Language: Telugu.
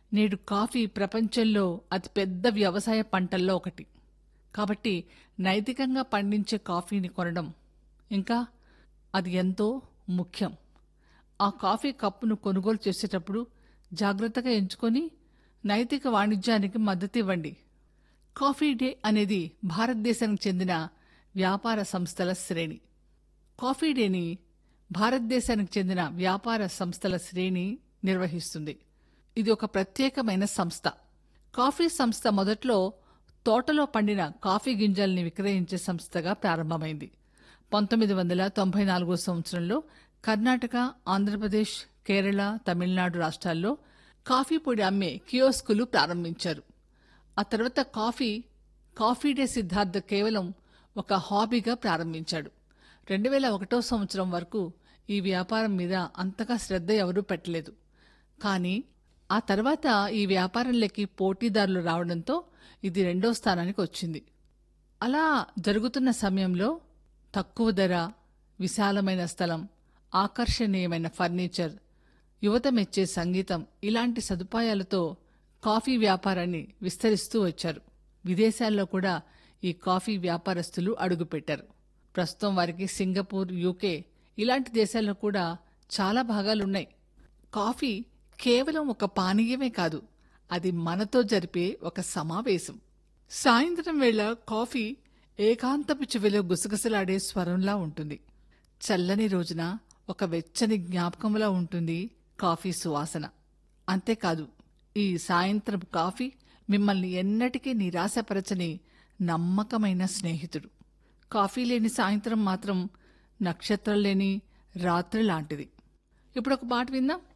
నేడు కాఫీ ప్రపంచంలో అతిపెద్ద వ్యవసాయ పంటల్లో ఒకటి కాబట్టి నైతికంగా పండించే కాఫీని కొనడం ఇంకా అది ఎంతో ముఖ్యం ఆ కాఫీ కప్పును కొనుగోలు చేసేటప్పుడు జాగ్రత్తగా ఎంచుకొని నైతిక వాణిజ్యానికి మద్దతు ఇవ్వండి కాఫీ డే అనేది భారతదేశానికి చెందిన వ్యాపార సంస్థల శ్రేణి కాఫీ డేని భారతదేశానికి చెందిన వ్యాపార సంస్థల శ్రేణి నిర్వహిస్తుంది ఇది ఒక ప్రత్యేకమైన సంస్థ కాఫీ సంస్థ మొదట్లో తోటలో పండిన కాఫీ గింజల్ని విక్రయించే సంస్థగా ప్రారంభమైంది పంతొమ్మిది వందల తొంభై నాలుగో సంవత్సరంలో కర్ణాటక ఆంధ్రప్రదేశ్ కేరళ తమిళనాడు రాష్ట్రాల్లో కాఫీ పొడి అమ్మే కియోస్కులు ప్రారంభించారు ఆ తర్వాత కాఫీ కాఫీ డే సిద్ధార్థ కేవలం ఒక హాబీగా ప్రారంభించాడు రెండు వేల ఒకటో సంవత్సరం వరకు ఈ వ్యాపారం మీద అంతగా శ్రద్ధ ఎవరూ పెట్టలేదు కానీ ఆ తర్వాత ఈ వ్యాపారంలోకి పోటీదారులు రావడంతో ఇది రెండో స్థానానికి వచ్చింది అలా జరుగుతున్న సమయంలో తక్కువ ధర విశాలమైన స్థలం ఆకర్షణీయమైన ఫర్నిచర్ యువత మెచ్చే సంగీతం ఇలాంటి సదుపాయాలతో కాఫీ వ్యాపారాన్ని విస్తరిస్తూ వచ్చారు విదేశాల్లో కూడా ఈ కాఫీ వ్యాపారస్తులు అడుగుపెట్టారు ప్రస్తుతం వారికి సింగపూర్ యూకే ఇలాంటి దేశాల్లో కూడా చాలా భాగాలున్నాయి కాఫీ కేవలం ఒక పానీయమే కాదు అది మనతో జరిపే ఒక సమావేశం సాయంత్రం వేళ కాఫీ ఏకాంతపు చెవిలో గుసగుసలాడే స్వరంలా ఉంటుంది చల్లని రోజున ఒక వెచ్చని జ్ఞాపకంలా ఉంటుంది కాఫీ సువాసన అంతేకాదు ఈ సాయంత్రం కాఫీ మిమ్మల్ని ఎన్నటికీ నిరాశపరచని నమ్మకమైన స్నేహితుడు కాఫీ లేని సాయంత్రం మాత్రం నక్షత్రం లేని రాత్రి లాంటిది ఇప్పుడు ఒక మాట విందాం